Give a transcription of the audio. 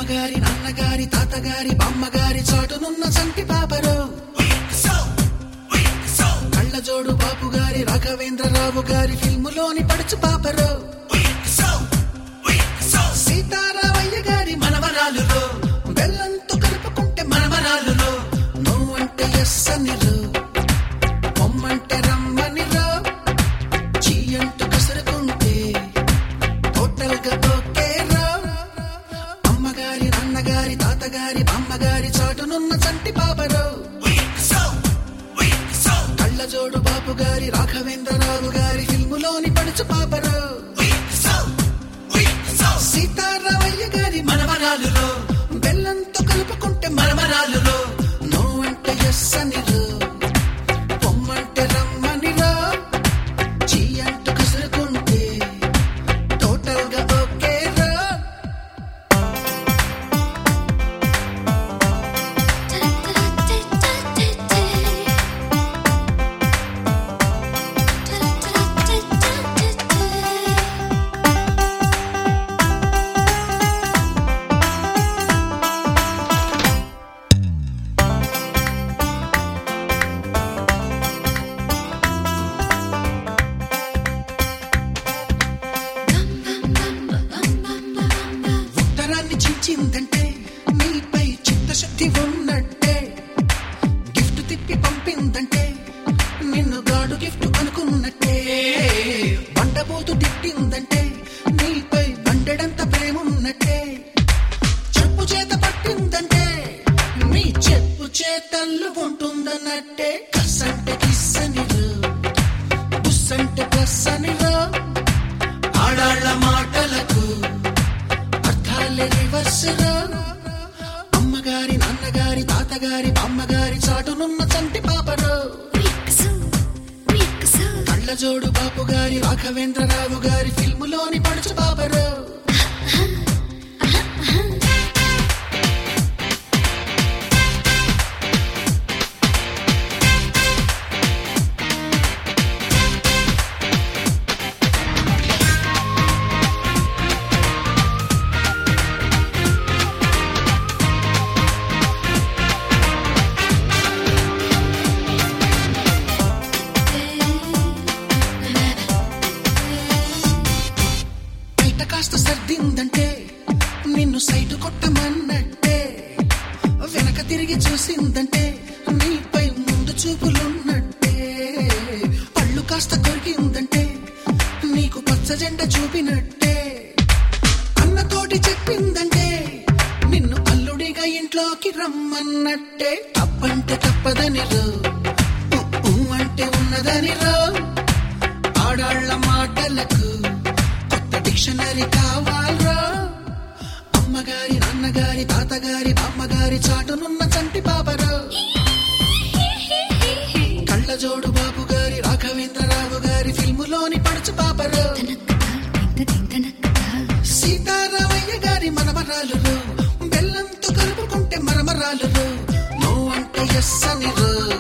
అమ్మగారి నాన్నగారి తాతగారి బామ్మగారి చాటునున్న సంటి పాపరు కళ్ళజోడు బాపు గారి రాఘవేంద్రరావు గారి ఫిల్ములోని పడుచు పాపరు సీతారామయ్య గారి మనవరాలులో బెల్లంతో కలుపుకుంటే మనవరాలులో నువ్వంటే ఎస్ అనిరు పొమ్మంటే రమ్మనిరో చీ అంటూ కసురుకుంటే టోటల్ గా ఓకేరా అమ్మగారి నాన్నగారి తాతగారి బామ్మగారి చాటునున్న చంటి పాపరు కళ్ళజోడు బాపు గారి రాఘవేంద్రరావు గారి ఫిల్ములోని పడుచు పాపరు సీతారామయ్య గారి మనవరాలులో బెల్లంతో కలుపుకుంటే మనవరాలులో నువ్వంటే ఎస్ అనిరు పొమ్మంటే రమ్మనిరా చీ అంటూ కసురుకుంటే టోటల్ గా ఓకేరా ఉత్తరాన్ని చించిందంటే నీపై చిత్తశుద్ధి ఉన్నట్టే గిఫ్ట్ తిప్పి పంపిందంటే నిన్ను గాడు గిఫ్ట్ అనుకున్నట్టే బండబోతు తిట్టిందంటే నీపై బండెడంత ప్రేమున్నట్టే చెప్పు చేత పట్టిందంటే నీ చెప్పు చేతల్లు ఉంటుందన్నట్టే కసంటే కిస్సనిరు బుస్సంటే ప్లస్ అనిరో ఆడాళ్ళ మాటలకు అర్థాలే రివర్స్ రా. అమ్మగారి నాన్నగారి తాతగారి బామ్మగారి చాటునున్న చంటి పాపరు కళ్ళజోడు బాపు గారి రాఘవేంద్రరావు గారి ఫిల్ములోని పడుచు పాపరు బయట కాస్త సర్దిందంటే నిన్ను సైటు కొట్టమన్నట్టే వెనక తిరిగి చూసిందంటే నీపై ముందు చూపులున్నట్టే పళ్ళు కాస్త కొరికిందంటే నీకు పచ్చ జెండ చూపినట్టే అన్నతోటి చెప్పిందంటే నిన్ను అల్లుడిగా ఇంట్లోకి రమ్మన్నట్టే తప్పంటే తప్పదని రో ఉ, ఊ అంటే ఉన్నదని రో ఆడాళ్ళ మాటలకు కొత్త డిక్షనరీ కావాలరా అమ్మగారి నాన్నగారి తాతగారి బామ్మగారి చాటునున్న చంటి పాపరు కళ్ళజోడు బాబు గారి రాఘవేంద్రరావు గారి ఫిల్ములోని పడుచు పాపరు సీతారామయ్య గారి మనమరాలులు బెల్లంతో కలుపుకుంటే మరమరాలులు నువ్వంటే ఎస్ అనిరు